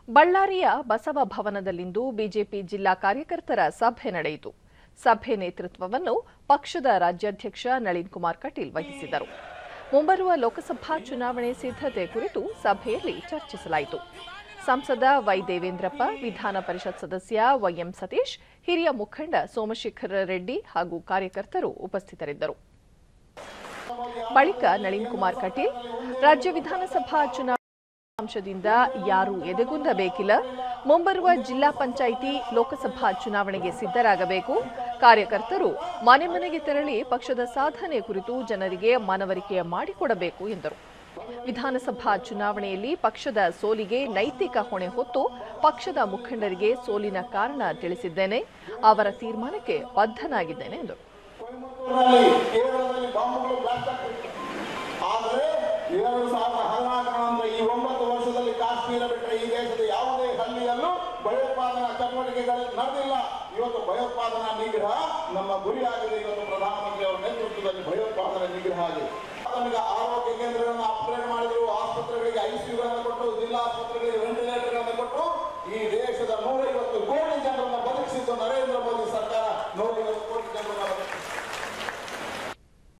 ಬಳ್ಳಾರಿಯ ಬಸವ ಭವನದಲ್ಲಿಂದು ಬಿಜೆಪಿ ಜಿಲ್ಲಾ ಕಾರ್ಯಕರ್ತರ ಸಭೆ ನಡೆಯಿತು ಸಭೆ ನೇತೃತ್ವವನ್ನು ಪಕ್ಷದ ರಾಜ್ಯಾಧ್ಯಕ್ಷ ನಳಿನ್ ಕುಮಾರ್ ಕಟೀಲ್ ವಹಿಸಿದರು ಮುಂಬರುವ ಲೋಕಸಭಾ ಚುನಾವಣೆ ಸಿದ್ಧತೆ ಕುರಿತು ಸಭೆಯಲ್ಲಿ ಚರ್ಚಿಸಲಾಯಿತು ಸಂಸದ ವೈ ದೇವೇಂದ್ರಪ್ಪ ವಿಧಾನ ಪರಿಷತ್ ಸದಸ್ಯ ವೈಎಂ ಸತೀಶ್ ಹಿರಿಯ ಮುಖಂಡ ಸೋಮಶೇಖರ ರೆಡ್ಡಿ ಹಾಗೂ ಕಾರ್ಯಕರ್ತರು ಉಪಸ್ಥಿತರಿದ್ದರು ಬಳಿಕ ನಳಿನ್ ಕುಮಾರ್ ಕಟೀಲ್ ರಾಜ್ಯ ವಿಧಾನಸಭಾ ಚುನಾವಣೆ ಅಂಶದಿಂದ ಯಾರೂ ಎದೆಗುಂದಬೇಕಿಲ್ಲ ಮುಂಬರುವ ಜಿಲ್ಲಾ ಪಂಚಾಯಿತಿ ಲೋಕಸಭಾ ಚುನಾವಣೆಗೆ ಸಿದ್ಧರಾಗಬೇಕು ಕಾರ್ಯಕರ್ತರು ಮನೆ ಮನೆಗೆ ತೆರಳಿ ಪಕ್ಷದ ಸಾಧನೆ ಕುರಿತು ಜನರಿಗೆ ಮನವರಿಕೆ ಮಾಡಿಕೊಡಬೇಕು ಎಂದರು ವಿಧಾನಸಭಾ ಚುನಾವಣೆಯಲ್ಲಿ ಪಕ್ಷದ ಸೋಲಿಗೆ ನೈತಿಕ ಹೊಣೆ ಹೊತ್ತು ಪಕ್ಷದ ಮುಖಂಡರಿಗೆ ಸೋಲಿನ ಕಾರಣ ತಿಳಿಸಿದ್ದೇನೆ ಅವರ ತೀರ್ಮಾನಕ್ಕೆ ಬದ್ಧನಾಗಿದ್ದೇನೆ ಎಂದರು ಊರಲ್ಲಿ ಕೇರಳದಲ್ಲಿ ಬಾಂಬುಗಳು ಬ್ಲಾಸ್ಟ್ ಆಗ್ತಿತ್ತು ಆದರೆ ಎರಡು ಸಾವಿರದ ಹದಿನಾಲ್ಕರ ನಂತರ ಈ ಒಂಬತ್ತು ವರ್ಷದಲ್ಲಿ ಕಾಶ್ಮೀರ ಬಿಟ್ಟರೆ ಈ ದೇಶದ ಯಾವುದೇ ಹಳ್ಳಿಯಲ್ಲೂ ಭಯೋತ್ಪಾದನಾ ಚಟುವಟಿಕೆಗಳು ನಡೆದಿಲ್ಲ ಇವತ್ತು ಭಯೋತ್ಪಾದನಾ